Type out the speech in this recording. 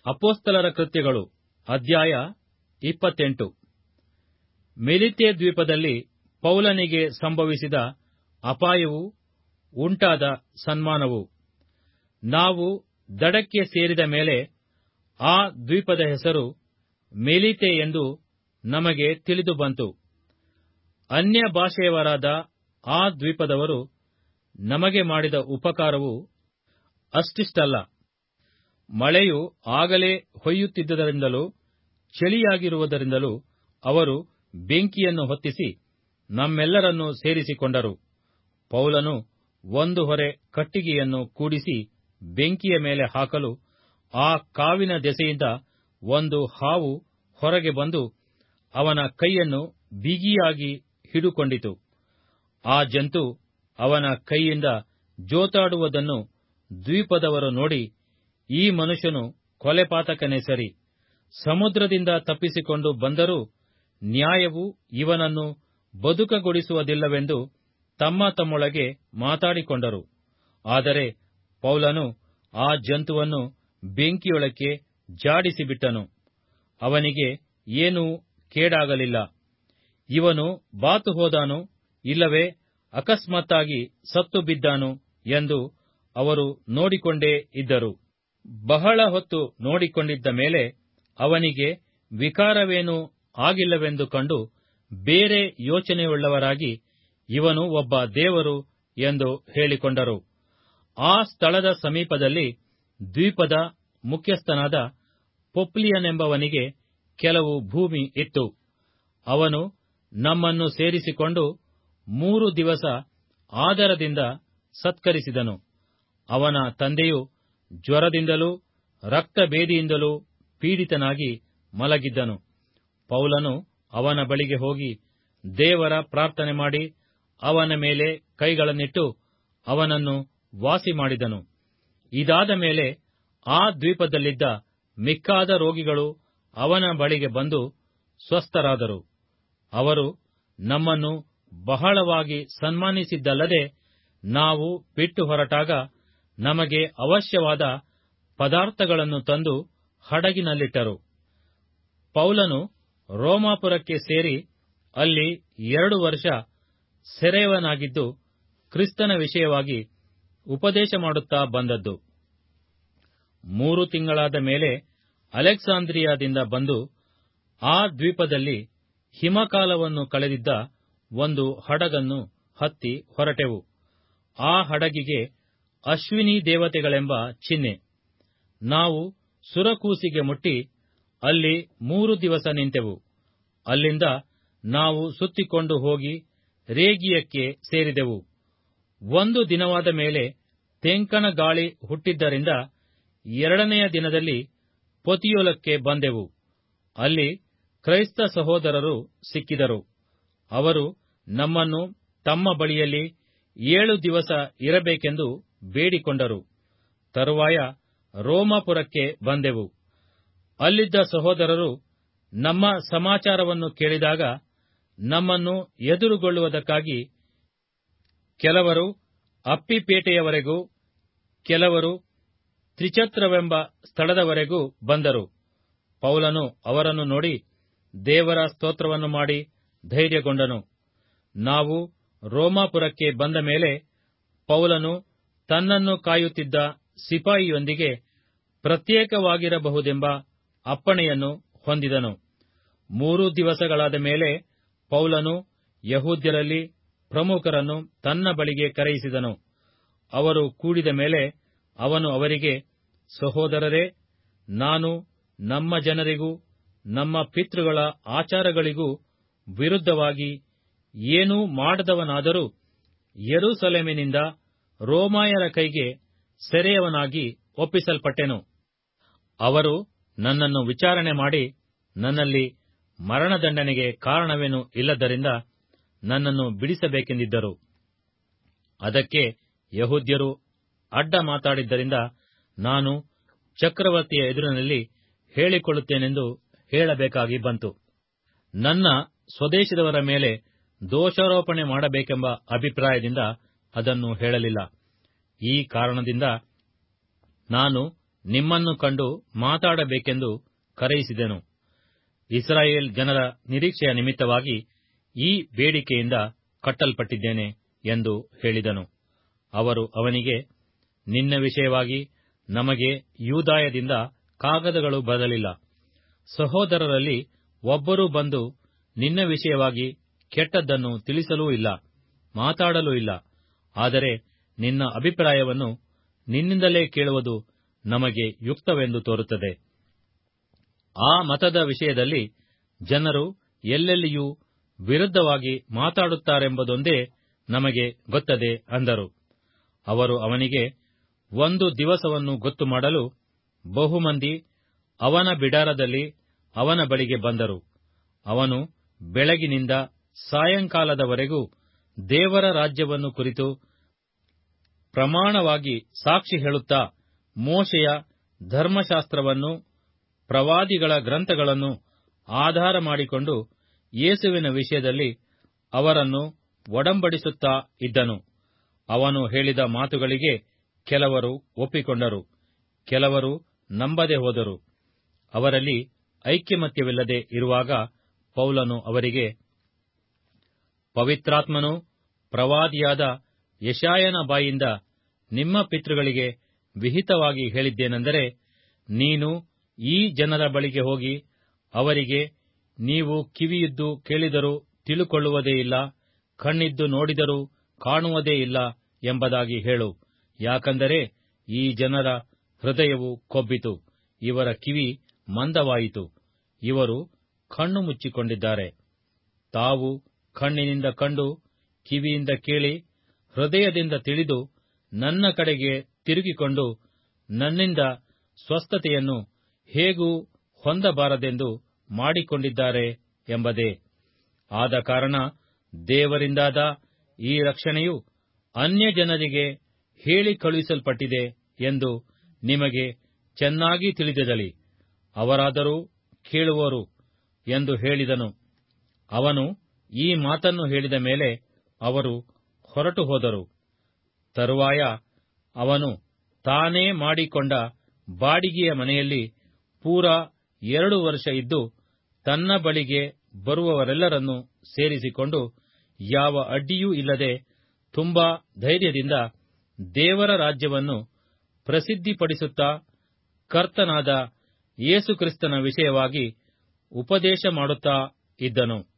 ಅಪೋಸ್ತಲರ ಕೃತ್ಯಗಳು ಅಧ್ಯಾಯ ಇಪ್ಪತ್ತೆಂಟು ಮೆಲಿತೆ ದ್ವೀಪದಲ್ಲಿ ಪೌಲನಿಗೆ ಸಂಭವಿಸಿದ ಅಪಾಯವೂ ಉಂಟಾದ ಸನ್ಮಾನವು ನಾವು ದಡಕ್ಕೆ ಸೇರಿದ ಮೇಲೆ ಆ ದ್ವೀಪದ ಹೆಸರು ಮೆಲಿತೆ ಎಂದು ನಮಗೆ ತಿಳಿದು ಬಂತು ಅನ್ಯ ಭಾಷೆಯವರಾದ ಆ ದ್ವೀಪದವರು ನಮಗೆ ಮಾಡಿದ ಉಪಕಾರವು ಅಷ್ಟಿಷ್ಟಲ್ಲ ಮಳೆಯು ಆಗಲೇ ಹೊಯ್ಯುತ್ತಿದ್ದುದರಿಂದಲೂ ಚಳಿಯಾಗಿರುವುದರಿಂದಲೂ ಅವರು ಬೆಂಕಿಯನ್ನು ಹೊತ್ತಿಸಿ ನಮ್ಮೆಲ್ಲರನ್ನೂ ಸೇರಿಸಿಕೊಂಡರು ಪೌಲನು ಒಂದು ಹೊರೆ ಕಟ್ಟಿಗೆಯನ್ನು ಕೂಡಿಸಿ ಬೆಂಕಿಯ ಮೇಲೆ ಹಾಕಲು ಆ ಕಾವಿನ ದೆಸೆಯಿಂದ ಒಂದು ಹಾವು ಹೊರಗೆ ಬಂದು ಅವನ ಕೈಯನ್ನು ಬಿಗಿಯಾಗಿ ಹಿಡುಕೊಂಡಿತು ಆ ಜಂತು ಅವನ ಕೈಯಿಂದ ಜೋತಾಡುವುದನ್ನು ದ್ವೀಪದವರು ನೋಡಿ ಈ ಮನುಷ್ಯನು ಕೊಲೆಪಾತಕನೇ ಸರಿ ಸಮುದ್ರದಿಂದ ತಪ್ಪಿಸಿಕೊಂಡು ಬಂದರೂ ನ್ಯಾಯವು ಇವನನ್ನು ಬದುಕಗೊಡಿಸುವುದಿಲ್ಲವೆಂದು ತಮ್ಮ ತಮ್ಮೊಳಗೆ ಮಾತಾಡಿಕೊಂಡರು ಆದರೆ ಪೌಲನು ಆ ಜಂತುವನ್ನು ಬೆಂಕಿಯೊಳಕ್ಕೆ ಜಾಡಿಸಿಬಿಟ್ಟನು ಅವನಿಗೆ ಏನೂ ಕೇಡಾಗಲಿಲ್ಲ ಇವನು ಬಾತು ಹೋದಾನು ಇಲ್ಲವೇ ಅಕಸ್ಮಾತ್ತಾಗಿ ಸತ್ತು ಬಿದ್ದಾನು ಎಂದು ಅವರು ನೋಡಿಕೊಂಡೇ ಇದ್ದರು ಬಹಳ ಹೊತ್ತು ನೋಡಿಕೊಂಡಿದ್ದ ಮೇಲೆ ಅವನಿಗೆ ವಿಕಾರವೇನೂ ಆಗಿಲ್ಲವೆಂದು ಕಂಡು ಬೇರೆ ಯೋಚನೆಯುಳ್ಳವರಾಗಿ ಇವನು ಒಬ್ಬ ದೇವರು ಎಂದು ಹೇಳಿಕೊಂಡರು ಆ ಸ್ಥಳದ ಸಮೀಪದಲ್ಲಿ ದ್ವೀಪದ ಮುಖ್ಯಸ್ಥನಾದ ಪೊಪ್ಲಿಯನೆಂಬವನಿಗೆ ಕೆಲವು ಭೂಮಿ ಇತ್ತು ಅವನು ನಮ್ಮನ್ನು ಸೇರಿಸಿಕೊಂಡು ಮೂರು ದಿವಸ ಆದರದಿಂದ ಸತ್ಕರಿಸಿದನು ಅವನ ತಂದೆಯು ಜ್ವರದಿಂದಲೂ ರಕ್ತಭೇದಿಯಿಂದಲೂ ಪೀಡಿತನಾಗಿ ಮಲಗಿದ್ದನು ಪೌಲನು ಅವನ ಬಳಿಗೆ ಹೋಗಿ ದೇವರ ಪ್ರಾರ್ಥನೆ ಮಾಡಿ ಅವನ ಮೇಲೆ ಕೈಗಳನ್ನಿಟ್ಟು ಅವನನ್ನು ವಾಸಿ ಮಾಡಿದನು ಇದಾದ ಮೇಲೆ ಆ ದ್ವೀಪದಲ್ಲಿದ್ದ ಮಿಕ್ಕಾದ ರೋಗಿಗಳು ಅವನ ಬಳಿಗೆ ಬಂದು ಸ್ವಸ್ಥರಾದರು ಅವರು ನಮ್ಮನ್ನು ಬಹಳವಾಗಿ ಸನ್ಮಾನಿಸಿದ್ದಲ್ಲದೆ ನಾವು ಬಿಟ್ಟು ಹೊರಟಾಗ ನಮಗೆ ಅವಶ್ಯವಾದ ಪದಾರ್ಥಗಳನ್ನು ತಂದು ಹಡಗಿನಲ್ಲಿಟ್ಟರು ಪೌಲನು ರೋಮಾಪುರಕ್ಕೆ ಸೇರಿ ಅಲ್ಲಿ ಎರಡು ವರ್ಷ ಸೆರೆಯವನಾಗಿದ್ದು ಕ್ರಿಸ್ತನ ವಿಷಯವಾಗಿ ಉಪದೇಶ ಮಾಡುತ್ತಾ ಬಂದದ್ದು ಮೂರು ತಿಂಗಳಾದ ಮೇಲೆ ಅಲೆಕ್ಸಾಂದ್ರಿಯಾದಿಂದ ಬಂದು ಆ ದ್ವೀಪದಲ್ಲಿ ಹಿಮಕಾಲವನ್ನು ಕಳೆದಿದ್ದ ಒಂದು ಹಡಗನ್ನು ಹತ್ತಿ ಹೊರಟೆವು ಆ ಹಡಗಿಗೆ ಅಶ್ವಿನಿ ದೇವತೆಗಳೆಂಬ ಚಿಹ್ನೆ ನಾವು ಸುರಕೂಸಿಗೆ ಮುಟ್ಟಿ ಅಲ್ಲಿ ಮೂರು ದಿವಸ ನಿಂತೆವು ಅಲ್ಲಿಂದ ನಾವು ಸುತ್ತಿಕೊಂಡು ಹೋಗಿ ರೇಗಿಯಕ್ಕೆ ಸೇರಿದೆವು ಒಂದು ದಿನವಾದ ಮೇಲೆ ತೆಂಕಣ ಗಾಳಿ ಹುಟ್ಟಿದ್ದರಿಂದ ಎರಡನೆಯ ದಿನದಲ್ಲಿ ಪೊತಿಯೋಲಕ್ಕೆ ಬಂದೆವು ಅಲ್ಲಿ ಕ್ರೈಸ್ತ ಸಹೋದರರು ಸಿಕ್ಕಿದರು ಅವರು ನಮ್ಮನ್ನು ತಮ್ಮ ಬಳಿಯಲ್ಲಿ ಏಳು ದಿವಸ ಇರಬೇಕೆಂದು ಬೇಡಿಕೊಂಡರು ತರುವಾಯ ರೋಮಾಪುರಕ್ಕೆ ಬಂದೆವು ಅಲ್ಲಿದ್ದ ಸಹೋದರರು ನಮ್ಮ ಸಮಾಚಾರವನ್ನು ಕೇಳಿದಾಗ ನಮ್ಮನ್ನು ಎದುರುಗೊಳ್ಳುವುದಕ್ಕಾಗಿ ಕೆಲವರು ಅಪ್ಪಿಪೇಟೆಯವರೆಗೂ ಕೆಲವರು ತ್ರಿಚತ್ರವೆಂಬ ಸ್ಥಳದವರೆಗೂ ಬಂದರು ಪೌಲನು ಅವರನ್ನು ನೋಡಿ ದೇವರ ಸ್ತೋತ್ರವನ್ನು ಮಾಡಿ ಧೈರ್ಯಗೊಂಡನು ನಾವು ರೋಮಾಪುರಕ್ಕೆ ಬಂದ ಮೇಲೆ ಪೌಲನು ತನ್ನನ್ನು ಕಾಯುತ್ತಿದ್ದ ಸಿಪಾಯಿಯೊಂದಿಗೆ ಪ್ರತ್ಯೇಕವಾಗಿರಬಹುದೆಂಬ ಅಪ್ಪಣೆಯನ್ನು ಹೊಂದಿದನು ಮೂರು ದಿವಸಗಳಾದ ಮೇಲೆ ಪೌಲನು ಯಹೂದ್ಯರಲ್ಲಿ ಪ್ರಮುಖರನ್ನು ತನ್ನ ಬಳಿಗೆ ಕರೆಯಿಸಿದನು ಅವರು ಕೂಡಿದ ಮೇಲೆ ಅವನು ಅವರಿಗೆ ಸಹೋದರರೇ ನಾನು ನಮ್ಮ ಜನರಿಗೂ ನಮ್ಮ ಪಿತೃಗಳ ಆಚಾರಗಳಿಗೂ ವಿರುದ್ಧವಾಗಿ ಏನೂ ಮಾಡದವನಾದರೂ ಯೆರೂಸಲೇಮಿನಿಂದ ರೋಮಾಯರ ಕೈಗೆ ಸೆರೆಯವನಾಗಿ ಒಪ್ಪಿಸಲ್ಪಟ್ಟೆನು ಅವರು ನನ್ನನ್ನು ವಿಚಾರಣೆ ಮಾಡಿ ನನ್ನಲ್ಲಿ ಮರಣದಂಡನೆಗೆ ಕಾರಣವೇನೂ ಇಲ್ಲದ್ದರಿಂದ ನನ್ನನ್ನು ಬಿಡಿಸಬೇಕೆಂದಿದ್ದರು ಅದಕ್ಕೆ ಯಹೂದ್ಯರು ಅಡ್ಡ ಮಾತಾಡಿದ್ದರಿಂದ ನಾನು ಚಕ್ರವರ್ತಿಯ ಎದುರಿನಲ್ಲಿ ಹೇಳಿಕೊಳ್ಳುತ್ತೇನೆಂದು ಹೇಳಬೇಕಾಗಿ ಬಂತು ನನ್ನ ಸ್ವದೇಶದವರ ಮೇಲೆ ದೋಷಾರೋಪಣೆ ಮಾಡಬೇಕೆಂಬ ಅಭಿಪ್ರಾಯದಿಂದ ಅದನ್ನು ಹೇಳಲಿಲ್ಲ ಈ ಕಾರಣದಿಂದ ನಾನು ನಿಮ್ಮನ್ನು ಕಂಡು ಮಾತಾಡಬೇಕೆಂದು ಕರೆಯಿಸಿದೆನು ಇಸ್ರಾಯೇಲ್ ಜನರ ನಿರೀಕ್ಷೆಯ ನಿಮಿತ್ತವಾಗಿ ಈ ಬೇಡಿಕೆಯಿಂದ ಕಟ್ಟಲ್ಪಟ್ಟಿದ್ದೇನೆ ಎಂದು ಹೇಳಿದನು ಅವರು ಅವನಿಗೆ ನಿನ್ನ ವಿಷಯವಾಗಿ ನಮಗೆ ಯೂದಾಯದಿಂದ ಕಾಗದಗಳು ಬರಲಿಲ್ಲ ಸಹೋದರರಲ್ಲಿ ಒಬ್ಬರೂ ಬಂದು ನಿನ್ನ ವಿಷಯವಾಗಿ ಕೆಟ್ಟದ್ದನ್ನು ತಿಳಿಸಲೂ ಇಲ್ಲ ಮಾತಾಡಲೂ ಇಲ್ಲ ಆದರೆ ನಿನ್ನ ಅಭಿಪ್ರಾಯವನ್ನು ನಿನ್ನಿಂದಲೇ ಕೇಳುವುದು ನಮಗೆ ಯುಕ್ತವೆಂದು ತೋರುತ್ತದೆ ಆ ಮತದ ವಿಷಯದಲ್ಲಿ ಜನರು ಎಲ್ಲೆಲ್ಲಿಯೂ ವಿರುದ್ಧವಾಗಿ ಮಾತಾಡುತ್ತಾರೆಂಬುದೊಂದೇ ನಮಗೆ ಗೊತ್ತದೆ ಅಂದರು ಅವರು ಅವನಿಗೆ ಒಂದು ದಿವಸವನ್ನು ಗೊತ್ತು ಮಾಡಲು ಬಹುಮಂದಿ ಅವನ ಬಿಡಾರದಲ್ಲಿ ಅವನ ಬಳಿಗೆ ಬಂದರು ಅವನು ಬೆಳಗಿನಿಂದ ಸಾಯಂಕಾಲದವರೆಗೂ ದೇವರ ರಾಜ್ಯವನ್ನು ಕುರಿತು ಪ್ರಮಾಣವಾಗಿ ಸಾಕ್ಷಿ ಹೇಳುತ್ತಾ ಮೋಶೆಯ ಧರ್ಮಶಾಸ್ತ್ರವನ್ನು ಪ್ರವಾದಿಗಳ ಗ್ರಂಥಗಳನ್ನು ಆಧಾರ ಮಾಡಿಕೊಂಡು ಯೇಸುವಿನ ವಿಷಯದಲ್ಲಿ ಅವರನ್ನು ಒಡಂಬಡಿಸುತ್ತಾ ಇದ್ದನು ಅವನು ಹೇಳಿದ ಮಾತುಗಳಿಗೆ ಕೆಲವರು ಒಪ್ಪಿಕೊಂಡರು ಕೆಲವರು ನಂಬದೆ ಹೋದರು ಅವರಲ್ಲಿ ಐಕ್ಯಮತ್ಯವಿಲ್ಲದೆ ಇರುವಾಗ ಪೌಲನು ಅವರಿಗೆ ಪವಿತ್ರಾತ್ಮನು ಪ್ರವಾದಿಯಾದ ಯಶಾಯನ ಬಾಯಿಂದ ನಿಮ್ಮ ಪಿತೃಗಳಿಗೆ ವಿಹಿತವಾಗಿ ಹೇಳಿದ್ದೇನೆಂದರೆ ನೀನು ಈ ಜನರ ಬಳಿಗೆ ಹೋಗಿ ಅವರಿಗೆ ನೀವು ಕಿವಿಯಿದ್ದು ಕೇಳಿದರೂ ತಿಳುಕೊಳ್ಳುವುದೇ ಇಲ್ಲ ಕಣ್ಣಿದ್ದು ನೋಡಿದರೂ ಕಾಣುವುದೇ ಇಲ್ಲ ಎಂಬುದಾಗಿ ಹೇಳು ಯಾಕಂದರೆ ಈ ಜನರ ಹೃದಯವು ಕೊಬ್ಬಿತು ಇವರ ಕಿವಿ ಮಂದವಾಯಿತು ಇವರು ಕಣ್ಣು ಮುಚ್ಚಿಕೊಂಡಿದ್ದಾರೆ ತಾವು ಕಣ್ಣಿನಿಂದ ಕಂಡು ಕಿವಿಯಿಂದ ಕೇಳಿ ಹೃದಯದಿಂದ ತಿಳಿದು ನನ್ನ ಕಡೆಗೆ ತಿರುಗಿಕೊಂಡು ನನ್ನಿಂದ ಸ್ವಸ್ಥತೆಯನ್ನು ಹೇಗೂ ಹೊಂದಬಾರದೆಂದು ಮಾಡಿಕೊಂಡಿದ್ದಾರೆ ಎಂಬುದೇ ಆದ ಕಾರಣ ದೇವರಿಂದಾದ ಈ ರಕ್ಷಣೆಯು ಅನ್ಯ ಜನರಿಗೆ ಹೇಳಿ ಕಳುಹಿಸಲ್ಪಟ್ಟಿದೆ ಎಂದು ನಿಮಗೆ ಚೆನ್ನಾಗಿ ತಿಳಿದಿರಲಿ ಅವರಾದರೂ ಕೇಳುವರು ಎಂದು ಹೇಳಿದನು ಅವನು ಈ ಮಾತನ್ನು ಹೇಳಿದ ಮೇಲೆ ಅವರು ಹೊರಟು ಹೋದರು ತರುವಾಯ ಅವನು ತಾನೇ ಮಾಡಿಕೊಂಡ ಬಾಡಿಗೆಯ ಮನೆಯಲ್ಲಿ ಪೂರಾ ಎರಡು ವರ್ಷ ಇದ್ದು ತನ್ನ ಬಳಿಗೆ ಬರುವವರೆಲ್ಲರನ್ನು ಸೇರಿಸಿಕೊಂಡು ಯಾವ ಅಡ್ಡಿಯೂ ಇಲ್ಲದೆ ತುಂಬಾ ಧೈರ್ಯದಿಂದ ದೇವರ ರಾಜ್ಯವನ್ನು ಪ್ರಸಿದ್ಧಿಪಡಿಸುತ್ತಾ ಕರ್ತನಾದ ಯೇಸುಕ್ರಿಸ್ತನ ವಿಷಯವಾಗಿ ಉಪದೇಶ ಮಾಡುತ್ತಾ ಇದ್ದನು